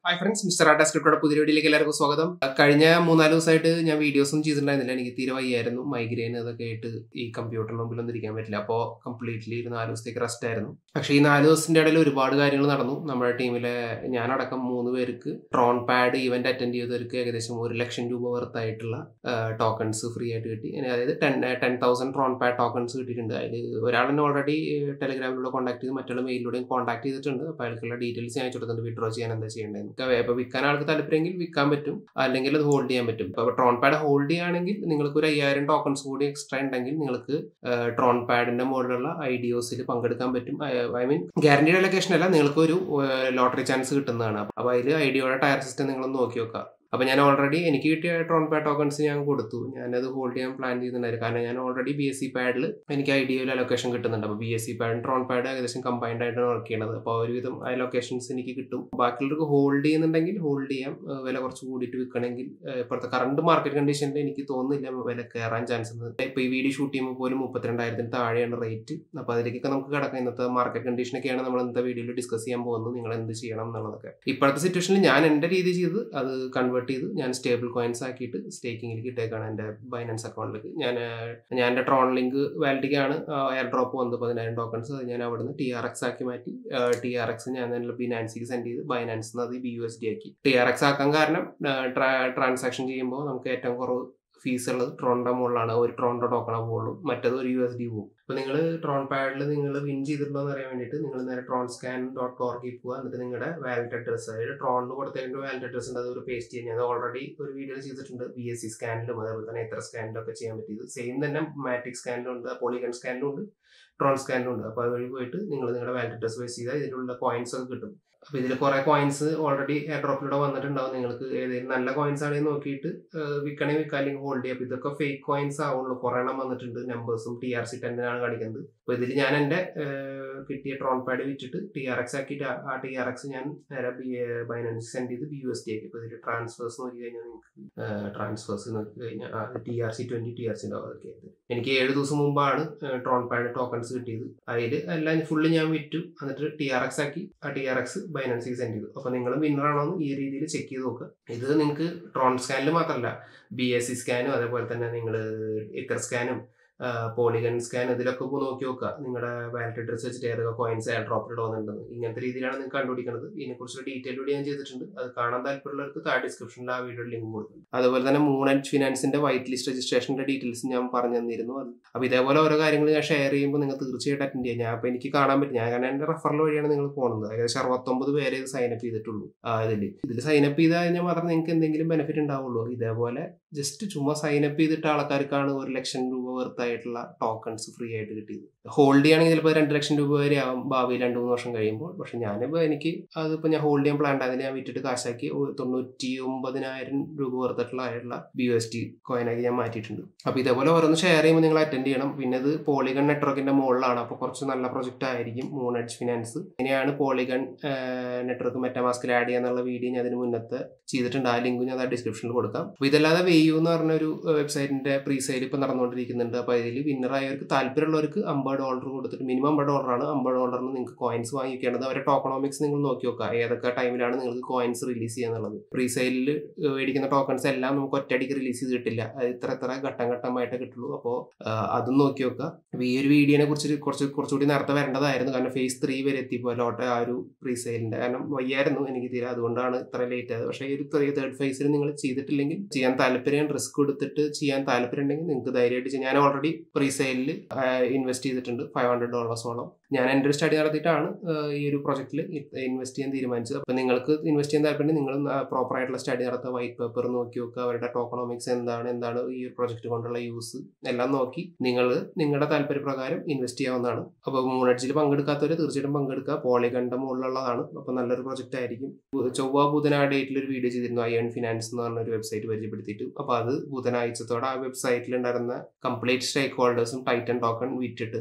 hi friends mister art സ്ക്രിപ്റ്റോടെ പുതിയ വീഡിയോയിലേക്ക് എല്ലാവർക്കും സ്വാഗതം കഴിഞ്ഞ മൂന്നാല് ദിവസമായിട്ട് ഞാൻ വീഡിയോസ് ഒന്നും ചെയ്തിട്ടുണ്ടായിരുന്നില്ല എനിക്ക് തീരെ വയ്യായിരുന്നു മൈഗ്രെയിൻ അതൊക്കെ ആയിട്ട് ഈ കമ്പ്യൂട്ടറിന് മുമ്പിലൊന്നും ഇരിക്കാൻ പറ്റില്ല അപ്പോൾ കംപ്ലീറ്റ്ലി ഒരു നാല് ദിവസത്തേക്ക് റെസ്റ്റ് ആയിരുന്നു പക്ഷേ ഈ നാല് ദിവസത്തിന്റെ ഇടയിൽ ഒരുപാട് കാര്യങ്ങൾ നടന്നു നമ്മുടെ ടീമിലെ ഞാനടക്കം മൂന്ന് പേർക്ക് ട്രോൺ പാഡ് ഇവന്റ് അറ്റൻഡ് ചെയ്തവർക്ക് ഏകദേശം ഒരു ലക്ഷം രൂപ വർത്ത് ആയിട്ടുള്ള ടോക്കൺസ് ഫ്രീ ആയിട്ട് കിട്ടി ഇനി അതായത് ten ten thousand Tron pad tokens കിട്ടിയിട്ടുണ്ട് അതിൽ ഒരാളെന്നെ ഓൾറെഡി ടെലിഗ്രാമിലൂടെ കോൺടാക്ട് ചെയ്ത് മറ്റുള്ള മെയിലിലൂടെയും കോൺടാക്ട് ചെയ്തിട്ടുണ്ട് അപ്പോൾ അയാൾക്കുള്ള ഡീറ്റെയിൽസ് ഞാൻ കൊടുത്തിട്ടുണ്ട് വിഡ്രോ ചെയ്യാൻ എന്താ ചെയ്യേണ്ടത് ഇപ്പോൾ വിൽക്കാൻ ആൾക്ക് താല്പര്യമെങ്കിൽ വിൽക്കാൻ പറ്റും അല്ലെങ്കിൽ അത് ഹോൾഡ് ചെയ്യാൻ പറ്റും ഇപ്പോൾ ട്രോൺ പാഡ് ഹോൾഡ് ചെയ്യുകയാണെങ്കിൽ നിങ്ങൾക്ക് ഒരു അയ്യായിരം ടോക്കൺസ് കൂടി എക്സ്ട്രാ ഉണ്ടെങ്കിൽ നിങ്ങൾക്ക് ട്രോൺ പാഡിന്റെ മുകളിലുള്ള ഐഡിയോസിൽ പങ്കെടുക്കാൻ പറ്റും ഐ മീൻ ഗ്യാരണ്ടീഡ് ലൊക്കേഷൻ അല്ല നിങ്ങൾക്ക് ഒരു ലോട്ടറി ചാൻസ് കിട്ടുന്നതാണ് അപ്പോൾ അതിൽ ഐഡിയോയുടെ ടയർ സിസ്റ്റം നിങ്ങളൊന്ന് നോക്കി നോക്കുക അപ്പോൾ ഞാൻ ഓൾറെഡി എനിക്ക് കിട്ടിയ ട്രോൺ പാഡ് ടോക്കൺസ് ഞാൻ കൊടുത്തു ഞാനത് ഹോൾഡ് ചെയ്യാൻ പ്ലാൻ ചെയ്യുന്നുണ്ടായിരുന്നു കാരണം ഞാൻ ഓൾറെഡി ബി എസ് സി പാഡിൽ എനിക്ക് ഐഡിയയിൽ അലൊക്കേഷൻ കിട്ടുന്നുണ്ട് അപ്പോൾ ബി എസ് സി പാഡും ട്രോൺ പാഡ് ഏകദേശം കമ്പൈൻഡ് ആയിട്ടാണ് വർക്ക് ചെയ്യണത് അപ്പോൾ ഒരുവിധം ആ ലൊക്കേഷൻസ് എനിക്ക് കിട്ടും ബാക്കിയുള്ളവർക്ക് ഹോൾഡ് ചെയ്യുന്നുണ്ടെങ്കിൽ ഹോൾഡ് ചെയ്യാം വില കുറച്ച് കൂടിയിട്ട് വിൽക്കണമെങ്കിൽ ഇപ്പോഴത്തെ കറണ്ട് മാർക്കറ്റ് കണ്ടീഷനിൽ എനിക്ക് തോന്നുന്നില്ല വില കയറാൻ ചാൻസ് ഉണ്ട് ഇപ്പോൾ ഈ വീഡിയോ ഷൂട്ട് ചെയ്യുമ്പോൾ പോലും മുപ്പത്തിരണ്ടായിരത്തിന് താഴെയാണ് റേറ്റ് അപ്പോൾ അതിലേക്കൊക്കെ നമുക്ക് കിടക്കാം ഇന്നത്തെ മാർക്കറ്റ് കണ്ടീഷനൊക്കെയാണ് നമ്മൾ ഇന്നത്തെ വീഡിയോയിൽ ഡിസ്കസ് ചെയ്യാൻ പോകുന്നത് നിങ്ങൾ എന്ത് ചെയ്യണം എന്നുള്ളതൊക്കെ ഇപ്പോഴത്തെ സിറ്റുവേഷനിൽ ഞാൻ എൻ്റെ രീതി ചെയ്ത് അത് കൺവേർട്ട് ചെയ്ത് ഞാൻ സ്റ്റേബിൾ കോയിൻസ് ആക്കിയിട്ട് സ്റ്റേക്കിങ്ങിലേക്ക് ഇട്ടേക്കാണ് എൻ്റെ ബൈനാൻസ് അക്കൗണ്ടിലേക്ക് ഞാൻ ഞാൻ എൻ്റെ ട്രോൺ ലിങ്ക് വാലിറ്റിക്കാണ് എയർ ഡ്രോപ്പ് വന്നത് പതിനായിരം ടോക്കൺസ് അത് ഞാൻ അവിടുന്ന് ടി ആർ എക്സ് ആക്കി മാറ്റി ടി ആർ എക്സ് ഞാൻ തന്നെ ബിനാൻസിക്ക് സെൻഡ് ചെയ്ത് ബൈനാൻസ് അത് ബി യു എസ് ഡി ആക്കി ടി ആർ എക്സ് ആക്കാൻ കാരണം ട്രാൻസാക്ഷൻ ചെയ്യുമ്പോൾ നമുക്ക് ഏറ്റവും കുറവ് ഫീസ് ഉള്ളത് ട്രോണിന്റെ മുകളിലാണ് ഒരു ട്രോണിന്റെ ടോക്കണ പോകുള്ളൂ മറ്റേത് ഒരു യു എസ് ഡി പോകും അപ്പോൾ നിങ്ങൾ ട്രോൺ പാഡിൽ നിങ്ങൾ വിൻ ചെയ്തിട്ടുണ്ടോ എന്ന് അറിയാൻ വേണ്ടിയിട്ട് നിങ്ങൾ നേരെ ട്രോൺ സ്കാൻ ഡോട്ട് ഓർഗിൽ പോകുക എന്നിട്ട് നിങ്ങളുടെ വാലറ്റ് അഡ്രസ്സ് അതായത് ട്രോണിന് കൊടുത്തതിൻ്റെ വാലറ്റ് അഡ്രസ്സ് ഉണ്ട് അത് ഒരു പേസ്റ്റ് ചെയ്യാൻ ഞാൻ ഓൾറെഡി ഒരു വീഡിയോ ചെയ്തിട്ടുണ്ട് ബി എസ് സി സ്കാനിലും അതേപോലെ തന്നെ എത്ര സ്കാനിലും ഒക്കെ ചെയ്യാൻ പറ്റിയത് സെയിം തന്നെ മാറ്റിക് സ്കാനിലും ഉണ്ട് പോളിഗൺ സ്കാനിലും ഉണ്ട് ട്രോൺ സ്കാനിലും ഉണ്ട് അപ്പോൾ അതുവഴി പോയിട്ട് നിങ്ങൾ നിങ്ങളുടെ വാലറ്റ് അഡ്രസ്സ് പേസ്റ്റ് ചെയ്താൽ ഇതിലുള്ള കോയിൻസ് ഒക്കെ കിട്ടും അപ്പോൾ ഇതിൽ കുറേ കോയിൻസ് ഓൾറെഡി എയർ ഡ്രോപ്പിലൂടെ വന്നിട്ടുണ്ടാവും നിങ്ങൾക്ക് ഏതെങ്കിലും നല്ല കോയിൻസ് ആണെങ്കിൽ നോക്കിയിട്ട് വിൽക്കണേ വിൽക്കാം അല്ലെങ്കിൽ ഹോൾഡ് ചെയ്യാം അപ്പോൾ ഇതൊക്കെ ഫേക്ക് കോയിൻസ് ആവുള്ളൂ കുറേ എണ്ണം വന്നിട്ടുണ്ട് നമ്പേഴ്സും ടി ആർ സി ടെന്നാണ് കാണിക്കുന്നത് അപ്പോൾ ഇതിൽ ഞാൻ എൻ്റെ കിട്ടിയ ട്രോൺ പാഡ് വിറ്റിട്ട് ടി ആർ എക്സ് ആക്കിയിട്ട് ആ ടി ആർ എക്സ് ഞാൻ നേരെ ബി ബൈനാൻസ് സെൻഡ് ചെയ്ത് ബി യു എസ് ടി ആക്കി ഇപ്പോൾ ഇതിൽ ട്രാൻസ്ഫേഴ്സ് നോക്കി കഴിഞ്ഞാൽ നിങ്ങൾക്ക് ട്രാൻസ്ഫേഴ്സ് നോക്കി കഴിഞ്ഞാൽ T R C twenty T R C ഉണ്ടാവും അതൊക്കെ എനിക്ക് ഏഴ് ദിവസം മുമ്പാണ് ട്രോൺ പാഡ് ടോക്കൺസ് കിട്ടിയത് അതിൽ എല്ലാം ഫുള്ള് ഞാൻ വിറ്റു എന്നിട്ട് ടി ആർ എക്സ് ആക്കി ആ ടി ആർ എക്സ് ബൈനാൻസിക്ക് സെൻഡ് ചെയ്തു അപ്പോൾ നിങ്ങൾ വിന്നർ ആണോ എന്ന് ഈ രീതിയിൽ ചെക്ക് ചെയ്ത് നോക്കുക ഇത് നിങ്ങൾക്ക് ട്രോൺ സ്കാനിൽ മാത്രമല്ല ബി എസ് സി സ്കാനും അതേപോലെ തന്നെ നിങ്ങൾ ഇക്കർ സ്കാനും പോളിഗൺ സ്കാൻ ഇതിലൊക്കെ ഇപ്പോൾ നോക്കി നോക്കുക നിങ്ങളുടെ വാലറ്റ് അഡ്രസ് വെച്ചിട്ട് ഏതൊക്കെ കോയിൻസ് എയർ ഡ്രോപ്പിൽ വന്നിട്ടുണ്ടെന്ന് ഇങ്ങനത്തെ രീതിയിലാണ് നിങ്ങൾക്ക് കണ്ടുപിടിക്കുന്നത് ഇതിനെക്കുറിച്ചുള്ള ഡീറ്റെയിൽ വീഡിയോ ഞാൻ ചെയ്തിട്ടുണ്ട് അത് കാണാൻ താല്പര്യമുള്ളവർക്ക് താഴെ ഡിസ്ക്രിപ്ഷനിൽ ആ വീഡിയോ ലിങ്ക് കൊടുക്കും അതുപോലെ തന്നെ മൂൺ ആൻഡ് ഫിനാൻസിന്റെ വൈറ്റ് ലിസ്റ്റ് രജിസ്ട്രേഷന്റെ ഡീറ്റെയിൽസ് ഞാൻ പറഞ്ഞു തന്നിരുന്നു അപ്പോൾ ഇതേപോലെ ഓരോ കാര്യങ്ങൾ ഞാൻ ഷെയർ ചെയ്യുമ്പോൾ നിങ്ങൾ തീർച്ചയായിട്ടും അറ്റൻഡ് ചെയ്യാം ഞാൻ അപ്പോൾ എനിക്ക് കാണാൻ പറ്റും ഞാൻ കാരണം എൻ്റെ റെഫറൽ വഴിയാണ് നിങ്ങൾ പോകുന്നത് ഏകദേശം അറുപത്തൊമ്പത് പേരെ ഇത് സൈനപ്പ് ചെയ്തിട്ടുള്ളൂ ഇതിൽ ഇതിൽ സൈനപ്പ് ചെയ്ത് കഴിഞ്ഞാൽ മാത്രമേ നിങ്ങൾക്ക് എന്തെങ്കിലും ബെനിഫിറ്റ് ഉണ്ടാവുള്ളൂ ഇതേപോലെ ജസ്റ്റ് ചുമ്മാ സൈനപ്പ് ചെയ്തിട്ട് ആൾക്കാർക്കാണ് ഒരു ലക്ഷം രൂപ വർത്തായിട്ടുള്ള ടോക്കൺസ് ഫ്രീ ആയിട്ട് കിട്ടിയത് ഹോൾഡ് ചെയ്യുകയാണെങ്കിൽ ചിലപ്പോൾ രണ്ട് ലക്ഷം രൂപ വരെ ആവും ഭാവിയിൽ രണ്ട് മൂന്ന് വർഷം കഴിയുമ്പോൾ പക്ഷെ ഞാനിപ്പോൾ എനിക്ക് അതിപ്പോൾ ഞാൻ ഹോൾഡ് ചെയ്യാൻ പ്ലാൻ അതിന് ഞാൻ വിറ്റിട്ട് കാശാക്കി തൊണ്ണൂറ്റി ഒമ്പതിനായിരം രൂപ വർത്തിട്ടുള്ള ആയിട്ടുള്ള ബി എസ് ടി കോയിനാക്കി ഞാൻ മാറ്റിയിട്ടുണ്ട് അപ്പോൾ ഇതേപോലെ ഓരോന്ന് ഷെയർ ചെയ്യുമ്പോൾ നിങ്ങൾ അറ്റൻഡ് ചെയ്യണം പിന്നെ ഇത് പോളിഗൺ നെറ്റ്വർക്കിന്റെ മുകളിലാണ് അപ്പോൾ കുറച്ച് നല്ല പ്രൊജക്റ്റ് ആയിരിക്കും മൂൺ എഡ്ജ് ഫിനാൻസ് ഇങ്ങനെയാണ് പോളിഗൺ നെറ്റ്വർക്ക് മെറ്റാമാസ്കിൽ ആഡ് ചെയ്യാന്നുള്ള വീഡിയോ ഞാൻ അതിന് മുന്നത്തെ ചെയ്തിട്ടുണ്ട് ആ ലിങ്ക് ഞാൻ ഡിസ്ക്രിപ്ഷനിൽ കൊടുക്കാം അപ്പോൾ ഇതല്ലാതെ വെയ്യു എന്ന് പറഞ്ഞ ഒരു വെബ്സൈറ്റിന്റെ പ്രീ സെയിൽ ഇപ്പോൾ നടന്നുകൊണ്ടിരിക്കുന്നുണ്ട് അപ്പോൾ ഇതിൽ വിന്നറായവർക്ക് താല്പര്യമുള്ളവർക്ക് അമ്പത് ഡോളർ കൊടുത്തിട്ട് മിനിമം അമ്പത് ഡോളറാണ് അമ്പത് ഡോളറിന് നിങ്ങൾക്ക് കോയിൻസ് വാങ്ങിക്കേണ്ടത് അവരുടെ ടോക്കണോമിക്സ് നിങ്ങൾ നോക്കി നോക്കുക ഏതൊക്കെ ടൈമിലാണ് നിങ്ങൾക്ക് കോയിൻസ് റിലീസ് ചെയ്യാന്നുള്ളത് പ്രീ സെയിലിൽ മേടിക്കുന്ന ടോക്കൺസ് എല്ലാം നമുക്ക് ഒറ്റയടിക്ക് റിലീസ് ചെയ്ത് കിട്ടില്ല അത് ഇത്ര ഇത്ര ഘട്ടം ഘട്ടമായിട്ട് കിട്ടുള്ളൂ അപ്പോൾ അതും നോക്കി നോക്കുക അപ്പോൾ ഈ ഒരു വീഡിയോനെ കുറിച്ച് കുറച്ച് കുറച്ചുകൂടി നേരത്തെ വരേണ്ടതായിരുന്നു കാരണം ഫേസ് ത്രീ വരെ എത്തിയപ്പോൾ ലോട്ടെ ആ ഒരു പ്രീ സെയിലിന്റെ കാരണം വയ്യായിരുന്നു എനിക്ക് തീരെ അതുകൊണ്ടാണ് ഇത്ര ലേറ്റ് ആയത് പക്ഷേ ഈ ഒരു തേർഡ് ഫേസിൽ നിങ്ങൾ ചെയ്തിട്ടില്ലെങ്കിൽ ചെയ്യാൻ താല്പര്യം റിസ്ക് എടുത്തിട്ട് ചെയ്യാൻ താല്പര്യം ഉണ്ടെങ്കിൽ നിങ്ങൾക്ക് ധൈര്യമായിട്ട് ചെയ്യാം ഞാൻ ഓൾറെഡി പ്രീ സെയിലിൽ ഇൻവെസ്റ്റ് ചെയ്തിട്ടുണ്ട് ഫൈവ് ഹൺഡ്രഡ് ഡോളേഴ്സോളം ഞാൻ എൻ്റെ ഒരു സ്റ്റഡി നടത്തിയിട്ടാണ് ഈ ഒരു പ്രൊജക്റ്റിൽ ഇൻവെസ്റ്റ് ചെയ്യാൻ തീരുമാനിച്ചത് അപ്പോൾ നിങ്ങൾക്ക് ഇൻവെസ്റ്റ് ചെയ്യാൻ താല്പര്യം നിങ്ങൾ പ്രോപ്പർ ആയിട്ടുള്ള സ്റ്റഡി നടത്തുക വൈറ്റ് പേപ്പർ നോക്കി നോക്കുക അവരുടെ ടോക്കണോമിക്സ് എന്താണ് എന്താണ് ഈ ഒരു പ്രൊജക്റ്റ് കൊണ്ടുള്ള യൂസ് എല്ലാം നോക്കി നിങ്ങൾ നിങ്ങളുടെ താല്പര്യപ്രകാരം ഇൻവെസ്റ്റ് ചെയ്യാവുന്നതാണ് അപ്പോൾ മൂണഡ്ജിൽ പങ്കെടുക്കാത്തവർ തീർച്ചയായിട്ടും പങ്കെടുക്കുക പോളികണ്ട മുകളിലുള്ളതാണ് അപ്പോൾ നല്ലൊരു പ്രൊജക്റ്റ് ആയിരിക്കും ചൊവ്വ ബുധന ഡേറ്റിൽ ഒരു വീഡിയോ ചെയ്തിരുന്നു അയൺ ഫിനാൻസ് എന്ന് പറഞ്ഞ ഒരു വെബ്സൈറ്റ് പരിചയപ്പെടുത്തിയിട്ട് അപ്പോൾ അത് ബുധനാഴ്ചത്തോടെ ആ വെബ്സൈറ്റിൽ ഉണ്ടായിരുന്ന കംപ്ലീറ്റ് സ്റ്റേക്ക് ഹോൾഡേഴ്സും ടൈറ്റൻ ടോക്കൺ വിറ്റിട്ട്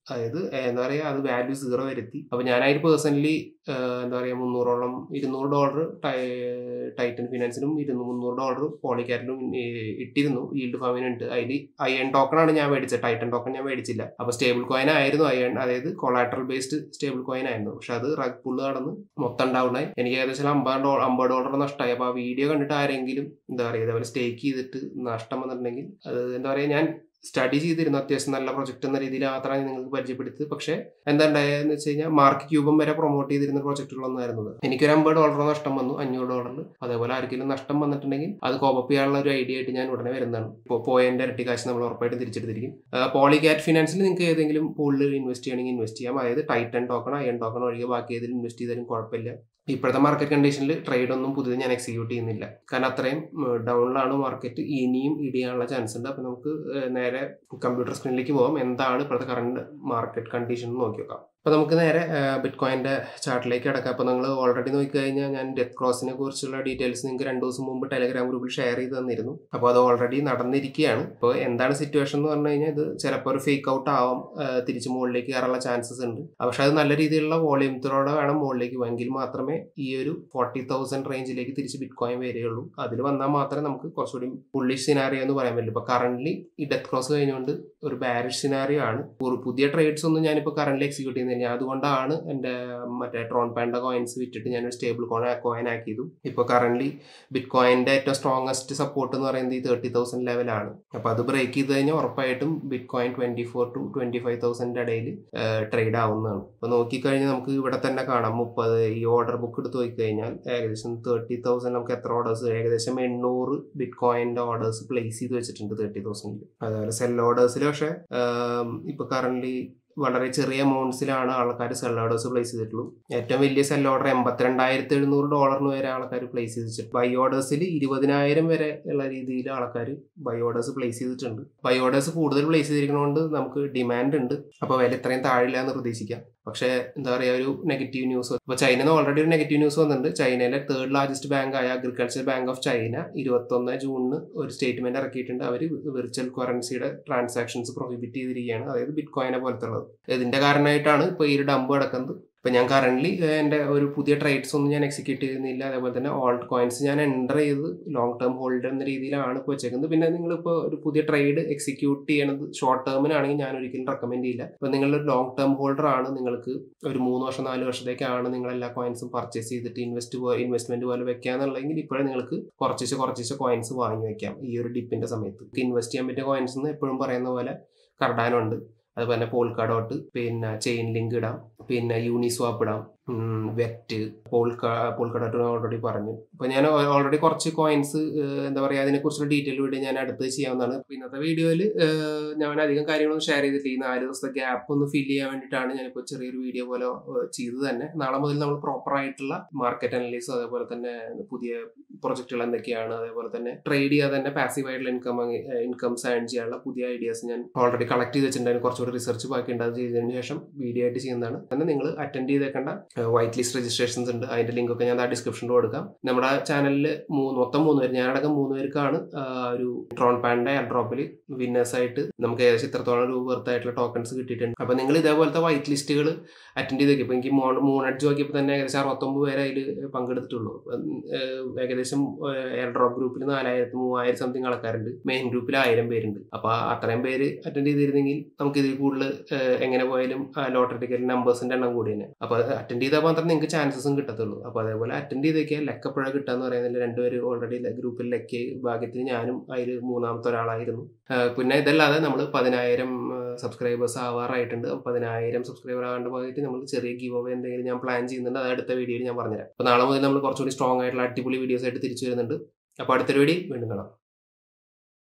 അതായത് എന്താ പറയുക അത് വാല്യൂ സീറോ വരുത്തി അപ്പോൾ ഞാനായിട്ട് പേഴ്സണലി എന്താ പറയുക മുന്നൂറോളം ഇരുന്നൂറ് ഡോളർ ടൈറ്റൻ ഫിനാൻസിനും ഇരുന്നൂറ് മുന്നൂറ് ഡോളർ പോളിക്കാറ്റിലും ഇട്ടിരുന്നു ഈൽഡ് ഫാമിനുണ്ട് അതിൽ അയൺ ടോക്കൺ ആണ് ഞാൻ മേടിച്ചത് ടൈറ്റൻ ടോക്കൺ ഞാൻ മേടിച്ചില്ല അപ്പോൾ സ്റ്റേബിൾ കോയിൻ ആയിരുന്നു അയൺ അതായത് കൊളാട്രൽ ബേസ്ഡ് സ്റ്റേബിൾ കോയിൻ ആയിരുന്നു പക്ഷെ അത് റഗ് പുള്ള് നടന്ന് മൊത്തം ഡൗൺ ആയി എനിക്ക് ഏകദേശം അമ്പത് ഡോളർ അമ്പത് ഡോളർ നഷ്ടമായി അപ്പോൾ ആ വീഡിയോ കണ്ടിട്ട് ആരെങ്കിലും എന്താ പറയുക ഇതേപോലെ സ്റ്റേക്ക് ചെയ്തിട്ട് നഷ്ടം വന്നിട്ടുണ്ടെങ്കിൽ അത് എന്താ പറയുക ഞാൻ സ്റ്റഡി ചെയ്തിരുന്നു അത്യാവശ്യം നല്ല പ്രൊജക്ട് എന്ന രീതിയിൽ മാത്രമാണ് നിങ്ങൾക്ക് പരിചയപ്പെടുത്തി പക്ഷേ എന്താ ഉണ്ടായെന്ന് വെച്ച് കഴിഞ്ഞാൽ മാർക്ക് ക്യൂബും വരെ പ്രൊമോട്ട് ചെയ്തിരുന്ന പ്രൊജക്റ്റുകളൊന്നും ആയിരുന്നത് എനിക്കൊരു അമ്പത് ഡോളർ നഷ്ടം വന്നു അഞ്ഞൂറ് ഡോളറിൽ അതേപോലെ ആർക്കെങ്കിലും നഷ്ടം വന്നിട്ടുണ്ടെങ്കിൽ അത് കോപ്പപ്പ് ചെയ്യാനുള്ള ഒരു ഐഡിയ ആയിട്ട് ഞാൻ ഉടനെ വരുന്നതാണ് ഇപ്പോൾ പോയതിൻ്റെ ഇരട്ടി കാശ് നമ്മൾ ഉറപ്പായിട്ടും തിരിച്ചെടുത്തിരിക്കും പോളികാറ്റ് ഫിനാൻസിൽ നിങ്ങൾക്ക് ഏതെങ്കിലും പൂളിൽ ഇൻവെസ്റ്റ് ചെയ്യണമെങ്കിൽ ഇൻവെസ്റ്റ് ചെയ്യാം അതായത് ടൈറ്റൻ ടോക്കൺ അയൺ ടോക്കൺ ഒഴികെ ബാക്കി ഏതിൽ ഇൻവെസ്റ്റ് ചെയ്താലും കുഴപ്പമില്ല ഇപ്പോഴത്തെ മാർക്കറ്റ് കണ്ടീഷനിൽ ട്രേഡ് ഒന്നും പുതിയത് ഞാൻ എക്സിക്യൂട്ട് ചെയ്യുന്നില്ല കാരണം അത്രയും ഡൗണിലാണ് മാർക്കറ്റ് ഇനിയും ഇടിയാനുള്ള ചാൻസ് ഉണ്ട് അപ്പോൾ നമുക്ക് നേരെ കമ്പ്യൂട്ടർ സ്ക്രീനിലേക്ക് പോകാം എന്താണ് ഇപ്പോഴത്തെ കറണ്ട് മാർക്കറ്റ് കണ്ടീഷൻ നോക്കി നോക്കാം അപ്പോൾ നമുക്ക് നേരെ ബിറ്റ് കോയിൻ്റെ ചാർട്ടിലേക്ക് കിടക്കാം അപ്പോൾ നിങ്ങൾ ഓൾറെഡി നോക്കിക്കഴിഞ്ഞാൽ ഞാൻ ഡെത്ത് ക്രോസിനെ കുറിച്ചുള്ള ഡീറ്റെയിൽസ് നിങ്ങൾക്ക് രണ്ട് ദിവസം മുമ്പ് ടെലഗ്രാം ഗ്രൂപ്പിൽ ഷെയർ ചെയ്ത് തന്നിരുന്നു അപ്പോൾ അത് ഓൾറെഡി നടന്നിരിക്കുകയാണ് അപ്പോൾ എന്താണ് സിറ്റുവേഷൻ എന്ന് പറഞ്ഞു കഴിഞ്ഞാൽ ഇത് ചിലപ്പോൾ ഒരു ഫേക്ക് ഔട്ട് ആവാം തിരിച്ച് മുകളിലേക്ക് കയറാനുള്ള ചാൻസസ് ഉണ്ട് പക്ഷെ അത് നല്ല രീതിയിലുള്ള വോളിയത്തിലൂടെ വേണം മുകളിലേക്ക് പോയെങ്കിൽ മാത്രമേ ഈ ഒരു ഫോർട്ടി തൗസൻഡ് റേഞ്ചിലേക്ക് തിരിച്ച് ബിറ്റ് കോയിൻ വരികയുള്ളൂ അതിൽ വന്നാൽ മാത്രമേ നമുക്ക് കുറച്ചുകൂടി പുള്ളിഷ് സിനാറിയോ എന്ന് പറയാൻ പറ്റില്ല ഇപ്പോൾ കറന്റ് ഈ ഡെത്ത് ക്രോസ് കഴിഞ്ഞുകൊണ്ട് ഒരു ബാരിഷ് സിനാറിയോ ആണ് ഒരു പുതിയ ട്രേഡ്സ് ഒന്നും ഞാനിപ്പോൾ കറന്റ് എക്സിക്യൂട്ട് ചെയ്യുന്നില്ല അതുകൊണ്ടാണ് എൻ്റെ മറ്റേ ട്രോൺ പാൻഡ കോയിൻസ് വിറ്റിട്ട് ഞാൻ ഒരു സ്റ്റേബിൾ കോയിൻ കോയിൻ ആക്കിയതു ഇപ്പോൾ കറന്റ് ബിറ്റ് കോയിൻ്റെ ഏറ്റവും സ്ട്രോങ്ങസ്റ്റ് സപ്പോർട്ട് എന്ന് പറയുന്നത് ഈ തേർട്ടി തൗസൻഡ് ലെവലാണ് അപ്പോൾ അത് ബ്രേക്ക് ചെയ്ത് കഴിഞ്ഞാൽ ഉറപ്പായിട്ടും bitcoin twenty four to twenty five thousand ഇടയിൽ ട്രേഡ് ആവുന്നതാണ് അപ്പോൾ നോക്കിക്കഴിഞ്ഞാൽ നമുക്ക് ഇവിടെ തന്നെ കാണാം മുപ്പത് ഈ ഓർഡർ ബുക്ക് എടുത്ത് നോക്കിക്കഴിഞ്ഞാൽ ഏകദേശം തേർട്ടി തൗസൻഡ് നമുക്ക് എത്ര ഓർഡേഴ്സ് ഏകദേശം എണ്ണൂറ് ബിറ്റ് കോയിൻ്റെ ഓർഡേഴ്സ് പ്ലേസ് ചെയ്ത് വെച്ചിട്ടുണ്ട് തേർട്ടി തൗസൻഡിൽ അതുപോലെ സെൽ ഓർഡേഴ്സിൽ പക്ഷേ ഇപ്പോൾ കറന്റ് വളരെ ചെറിയ എമൗണ്ട്സിലാണ് ആൾക്കാർ സെൽ ഓർഡേഴ്സ് പ്ലേസ് ചെയ്തിട്ടുള്ളൂ ഏറ്റവും വലിയ സെൽ ഓർഡർ എൺപത്തിരണ്ടായിരത്തി എഴുന്നൂറ് ഡോളറിന് വരെ ആൾക്കാർ പ്ലേസ് ചെയ്തിട്ടുണ്ട് ബൈ ഓർഡേഴ്സിൽ ഇരുപതിനായിരം വരെ ഉള്ള രീതിയിൽ ആൾക്കാർ ബൈ ഓർഡേഴ്സ് പ്ലേസ് ചെയ്തിട്ടുണ്ട് ബൈ ഓർഡേഴ്സ് കൂടുതൽ പ്ലേസ് ചെയ്തിരിക്കുന്നതുകൊണ്ട് നമുക്ക് ഡിമാൻഡ് ഉണ്ട് അപ്പോൾ വില ഇത്രയും താഴില്ല എന്ന് പ്രതീക്ഷിക്കാം പക്ഷേ എന്താ പറയുക ഒരു നെഗറ്റീവ് ന്യൂസ് ഇപ്പോൾ ചൈനയിൽ ഓൾറെഡി ഒരു നെഗറ്റീവ് ന്യൂസ് വന്നിട്ടുണ്ട് ചൈനയിലെ തേർഡ് ലാർജസ്റ്റ് ബാങ്ക് ആയ അഗ്രികൾച്ചർ ബാങ്ക് ഓഫ് ചൈന ഇരുപത്തൊന്ന് ജൂണിന് ഒരു സ്റ്റേറ്റ്മെന്റ് ഇറക്കിയിട്ടുണ്ട് അവർ വിർച്വൽ കറൻസിയുടെ ട്രാൻസാക്ഷൻസ് പ്രൊഹിബിറ്റ് ചെയ്തിരിക്കുകയാണ് അതായത് ബിറ്റ് കോയിനെ പോലത്തെ ഉള്ളത് ഇതിന്റെ കാരണമായിട്ടാണ് ഇപ്പോൾ ഈ ഒരു ഡംപ് കിടക്കുന്നത് ഇപ്പം ഞാൻ കറന്റ് എൻ്റെ ഒരു പുതിയ ട്രേഡ്സ് ഒന്നും ഞാൻ എക്സിക്യൂട്ട് ചെയ്യുന്നില്ല അതേപോലെ തന്നെ ഓൾട്ട് കോയിൻസ് ഞാൻ എൻ്റർ ചെയ്ത് ലോങ് ടേം ഹോൾഡർ എന്ന രീതിയിലാണ് ഇപ്പോൾ വെച്ചേക്കുന്നത് പിന്നെ നിങ്ങളിപ്പോൾ ഒരു പുതിയ ട്രേഡ് എക്സിക്യൂട്ട് ചെയ്യണത് ഷോർട്ട് ടേമിനാണെങ്കിൽ ഞാൻ ഒരിക്കലും റെക്കമെൻഡ് ചെയ്യില്ല ഇപ്പോൾ നിങ്ങളൊരു ലോങ് ടേം ഹോൾഡർ ആണ് നിങ്ങൾക്ക് ഒരു മൂന്ന് വർഷം നാല് വർഷത്തേക്കാണ് നിങ്ങൾ എല്ലാ കോയിൻസും പർച്ചേസ് ചെയ്തിട്ട് ഇൻവെസ്റ്റ് ഇൻവെസ്റ്റ്മെന്റ് പോലെ വെക്കാന്നുള്ളെങ്കിൽ ഇപ്പോഴേ നിങ്ങൾക്ക് കുറച്ച് കുറച്ച് കോയിൻസ് വാങ്ങി വെക്കാം ഈ ഒരു ഡിപ്പിന്റെ സമയത്ത് ഇൻവെസ്റ്റ് ചെയ്യാൻ പറ്റിയ കോയിൻസ് എന്ന് എപ്പോഴും പറയുന്ന പോലെ കർഡാനുണ്ട് അതുപോലെ തന്നെ പോൾക്കാഡോട്ട് പിന്നെ ചെയിൻ ലിങ്ക് ഇടാം പിന്നെ യൂണിസ്വാപ്പ് ഇടാം വെറ്റ് പോൾക്ക പോൾക്കഡോട്ട് ഓൾറെഡി പറഞ്ഞു അപ്പോൾ ഞാൻ ഓൾറെഡി കുറച്ച് കോയിൻസ് എന്താ പറയുക അതിനെക്കുറിച്ചുള്ള ഡീറ്റെയിൽ വീഡിയോ ഞാൻ അടുത്ത് ചെയ്യാവുന്നതാണ് ഇന്നത്തെ വീഡിയോയിൽ ഞാൻ അധികം കാര്യങ്ങളൊന്നും ഷെയർ ചെയ്തിട്ടില്ല ഈ നാല് ദിവസത്തെ ഗ്യാപ്പ് ഒന്ന് ഫില്ല് ചെയ്യാൻ വേണ്ടിയിട്ടാണ് ഞാനിപ്പോൾ ചെറിയൊരു വീഡിയോ പോലെ ചെയ്തത് തന്നെ നാളെ മുതൽ നമ്മൾ പ്രോപ്പർ ആയിട്ടുള്ള മാർക്കറ്റ് അനലൈസ് അതേപോലെ തന്നെ പുതിയ പ്രൊജക്റ്റുകൾ എന്തൊക്കെയാണ് അതേപോലെ തന്നെ ട്രേഡ് ചെയ്യാതെ തന്നെ പാസീവ് ആയിട്ടുള്ള ഇൻകം ഇൻകംസ് ഏൺ ചെയ്യാനുള്ള പുതിയ ഐഡിയാസ് ഞാൻ ഓൾറെഡി കളക്ട് ചെയ്ത് വെച്ചിട്ടുണ്ടായിരുന്നു കുറച്ചുകൂടി റിസർച്ച് ബാക്കി ഉണ്ട് അത് ചെയ്തതിന് ശേഷം വീഡിയോ ആയിട്ട് ചെയ്യുന്നതാണ് തന്നെ നിങ്ങൾ അറ്റൻഡ് ചെയ്തേക്കേണ്ട വൈറ്റ് ലിസ്റ്റ് രജിസ്ട്രേഷൻസ് ഉണ്ട് അതിന്റെ ലിങ്ക് ഒക്കെ ഞാൻ ആ ഡിസ്ക്രിപ്ഷനിൽ കൊടുക്കാം നമ്മുടെ ചാനലിൽ മൂന്ന് മൊത്തം മൂന്ന് പേര് ഞാനടക്കം മൂന്ന് പേർക്കാണ് ഒരു ട്രോൺ പാൻഡ് എയർ ഡ്രോപ്പിൽ വിന്നേഴ്സ് ആയിട്ട് നമുക്ക് ഏകദേശം ഇത്രത്തോളം രൂപ വെറുത്തായിട്ടുള്ള ടോക്കൺസ് കിട്ടിയിട്ടുണ്ട് അപ്പൊ നിങ്ങൾ ഇതേപോലത്തെ വൈറ്റ് ലിസ്റ്റുകൾ അറ്റൻഡ് ചെയ്ത് ഇപ്പൊ എനിക്ക് മൂന്നടിച്ച് നോക്കിയപ്പോൾ തന്നെ ഏകദേശം അറുപത്തൊമ്പത് പേര് അതിൽ പങ്കെടുത്തിട്ടുള്ളൂ ഏകദേശം എയർ ഡ്രോപ്പ് ഗ്രൂപ്പിൽ നാലായിരത്തി മൂവായിരം സംതിങ് ആൾക്കാരുണ്ട് മെയിൻ ഗ്രൂപ്പിൽ ആയിരം പേരുണ്ട് അപ്പൊ അത്രയും പേര് അറ്റൻഡ് ചെയ്തിരുന്നെങ്കിൽ നമുക്ക് ഇതിൽ കൂടുതൽ എങ്ങനെ പോയാലും ലോട്ടറി ടിക്കറ്റ് നമ്പേഴ്സിന്റെ എണ്ണം കൂടി തന്നെ അപ്പൊ അറ്റൻഡ് ചെയ്താൽ മാത്രമേ നിങ്ങൾക്ക് ചാൻസസും കിട്ടത്തുള്ളൂ അപ്പോൾ അതേപോലെ അറ്റൻഡ് ചെയ്തേക്കുക ലക്കപ്പുഴ കിട്ടാന്ന് പറയുന്നതിൽ രണ്ടുപേര് ഓൾറെഡി ഗ്രൂപ്പിൽ ലക്കി ഭാഗ്യത്തിന് ഞാനും അതിൽ മൂന്നാമത്തെ ഒരാളായിരുന്നു പിന്നെ ഇതല്ലാതെ നമ്മൾ പതിനായിരം സബ്സ്ക്രൈബേഴ്സ് ആവാറായിട്ടുണ്ട് പതിനായിരം സബ്സ്ക്രൈബർ ആകാണ്ട് പോയിട്ട് നമ്മൾ ചെറിയ ഗീവ് അവേ എന്തെങ്കിലും ഞാൻ പ്ലാൻ ചെയ്യുന്നുണ്ട് അത് അടുത്ത വീഡിയോയിൽ ഞാൻ പറഞ്ഞുതരാം അപ്പോൾ നാളെ മുതൽ നമ്മൾ കുറച്ചുകൂടി സ്ട്രോങ് ആയിട്ടുള്ള അടിപൊളി വീഡിയോസ് ആയിട്ട് തിരിച്ചു വരുന്നുണ്ട് അപ്പോൾ അടുത്തൊരു വീഡിയോ വീണ്ടും കാണാം